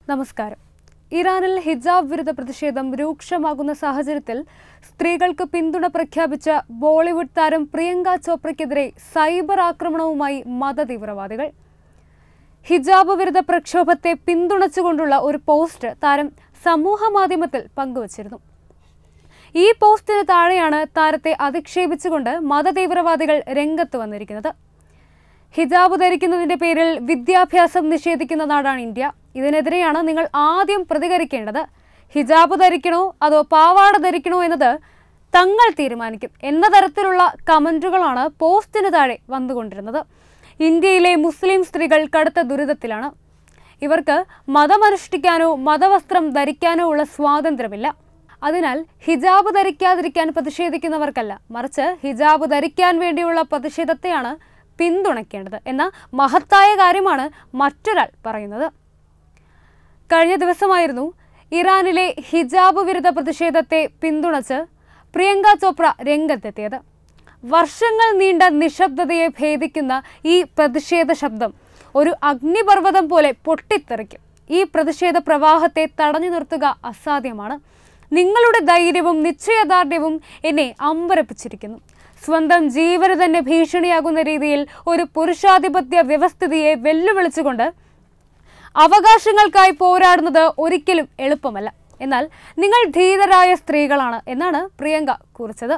നമസ്കാരം ഇറാനിൽ ഹിജാബ് വിരുദ്ധ പ്രതിഷേധം രൂക്ഷമാകുന്ന സാഹചര്യത്തിൽ സ്ത്രീകൾക്ക് പിന്തുണ പ്രഖ്യാപിച്ച ബോളിവുഡ് താരം പ്രിയങ്ക ചോപ്രയ്ക്കെതിരെ സൈബർ ആക്രമണവുമായി മതതീവ്രവാദികൾ ഹിജാബ് വിരുദ്ധ പ്രക്ഷോഭത്തെ പിന്തുണച്ചുകൊണ്ടുള്ള ഒരു പോസ്റ്റ് താരം സമൂഹ മാധ്യമത്തിൽ പങ്കുവച്ചിരുന്നു ഈ പോസ്റ്റിന് താഴെയാണ് താരത്തെ അധിക്ഷേപിച്ചുകൊണ്ട് മതതീവ്രവാദികൾ രംഗത്ത് വന്നിരിക്കുന്നത് ഹിജാബ് ധരിക്കുന്നതിന്റെ പേരിൽ വിദ്യാഭ്യാസം നിഷേധിക്കുന്ന നാടാണ് ഇന്ത്യ ഇതിനെതിരെയാണ് നിങ്ങൾ ആദ്യം പ്രതികരിക്കേണ്ടത് ഹിജാബ് ധരിക്കണോ അതോ പാവാട ധരിക്കണോ എന്നത് തങ്ങൾ തീരുമാനിക്കും എന്ന തരത്തിലുള്ള കമന്റുകളാണ് പോസ്റ്റിന് താഴെ വന്നുകൊണ്ടിരുന്നത് ഇന്ത്യയിലെ മുസ്ലിം സ്ത്രീകൾ കടുത്ത ദുരിതത്തിലാണ് ഇവർക്ക് മതമനുഷ്ഠിക്കാനോ മതവസ്ത്രം ധരിക്കാനോ ഉള്ള സ്വാതന്ത്ര്യമില്ല അതിനാൽ ഹിജാബ് ധരിക്കാതിരിക്കാൻ പ്രതിഷേധിക്കുന്നവർക്കല്ല മറിച്ച് ഹിജാബ് ധരിക്കാൻ വേണ്ടിയുള്ള പ്രതിഷേധത്തെയാണ് പിന്തുണയ്ക്കേണ്ടത് എന്ന മഹത്തായ കാര്യമാണ് മറ്റൊരാൾ പറയുന്നത് കഴിഞ്ഞ ദിവസമായിരുന്നു ഇറാനിലെ ഹിജാബ് വിരുദ്ധ പ്രതിഷേധത്തെ പിന്തുണച്ച് പ്രിയങ്ക ചോപ്ര രംഗത്തെത്തിയത് വർഷങ്ങൾ നീണ്ട നിശബ്ദതയെ ഭേദിക്കുന്ന ഈ പ്രതിഷേധ ശബ്ദം ഒരു അഗ്നിപർവ്വതം പോലെ പൊട്ടിത്തെറിക്കും ഈ പ്രതിഷേധ പ്രവാഹത്തെ തടഞ്ഞു നിർത്തുക അസാധ്യമാണ് നിങ്ങളുടെ ധൈര്യവും നിശ്ചയദാർഢ്യവും എന്നെ അമ്പരപ്പിച്ചിരിക്കുന്നു സ്വന്തം ജീവന് തന്നെ ഭീഷണിയാകുന്ന രീതിയിൽ ഒരു പുരുഷാധിപത്യ വ്യവസ്ഥിതിയെ വെല്ലുവിളിച്ചുകൊണ്ട് അവകാശങ്ങൾക്കായി പോരാടുന്നത് ഒരിക്കലും എളുപ്പമല്ല എന്നാൽ നിങ്ങൾ ധീരരായ സ്ത്രീകളാണ് എന്നാണ് പ്രിയങ്ക കുറിച്ചത്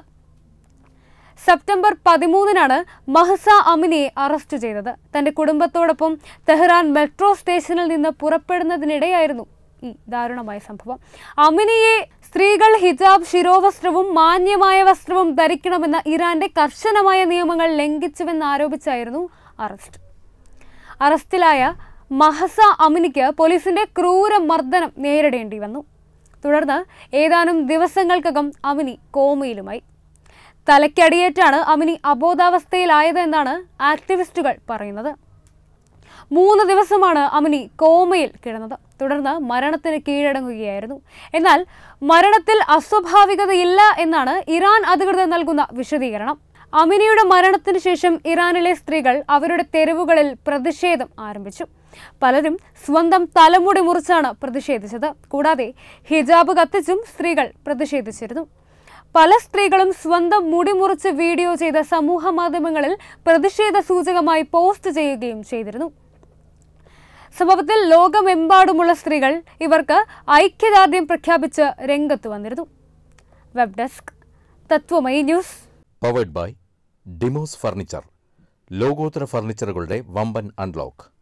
സെപ്റ്റംബർ പതിമൂന്നിനാണ് മഹ്സ അമിനിയെ അറസ്റ്റ് ചെയ്തത് തന്റെ കുടുംബത്തോടൊപ്പം തെഹ്റാൻ മെട്രോ സ്റ്റേഷനിൽ നിന്ന് പുറപ്പെടുന്നതിനിടെയായിരുന്നു ഈ ദാരുണമായ സംഭവം അമിനിയെ സ്ത്രീകൾ ഹിജാബ് ശിരോവസ്ത്രവും മാന്യമായ വസ്ത്രവും ധരിക്കണമെന്ന ഇറാന്റെ കർശനമായ നിയമങ്ങൾ ലംഘിച്ചുവെന്നാരോപിച്ചായിരുന്നു അറസ്റ്റ് അറസ്റ്റിലായ മഹസ അമിനിക്ക് പോലീസിന്റെ ക്രൂര മർദ്ദനം നേരിടേണ്ടി വന്നു തുടർന്ന് ഏതാനും ദിവസങ്ങൾക്കകം അമിനി കോമയിലുമായി തലയ്ക്കടിയേറ്റാണ് അമിനി അബോധാവസ്ഥയിലായത് എന്നാണ് ആക്ടിവിസ്റ്റുകൾ പറയുന്നത് മൂന്ന് ദിവസമാണ് അമിനി കോമയിൽ കിടന്നത് തുടർന്ന് മരണത്തിന് കീഴടങ്ങുകയായിരുന്നു എന്നാൽ മരണത്തിൽ അസ്വാഭാവികതയില്ല എന്നാണ് ഇറാൻ അധികൃതർ നൽകുന്ന വിശദീകരണം അമിനിയുടെ മരണത്തിന് ശേഷം ഇറാനിലെ സ്ത്രീകൾ അവരുടെ തെരുവുകളിൽ പ്രതിഷേധം ആരംഭിച്ചു പലരും സ്വന്തം തലമുടി മുറിച്ചാണ് പ്രതിഷേധിച്ചത് കൂടാതെ ഹിജാബ് കത്തിച്ചും സ്ത്രീകൾ പ്രതിഷേധിച്ചിരുന്നു പല സ്ത്രീകളും സ്വന്തം മുടി മുറിച്ച് വീഡിയോ ചെയ്ത സമൂഹ മാധ്യമങ്ങളിൽ പ്രതിഷേധ സൂചകമായി പോസ്റ്റ് ചെയ്യുകയും ചെയ്തിരുന്നു സംഭവത്തിൽ ലോകമെമ്പാടുമുള്ള സ്ത്രീകൾ ഇവർക്ക് ഐക്യദാർഢ്യം പ്രഖ്യാപിച്ച് രംഗത്ത് വന്നിരുന്നു web desk Tattvamayi news powered by Demos furniture ലോകോത്തര ഫർണിച്ചറുകളുടെ വമ്പൻ അൺലോക്ക്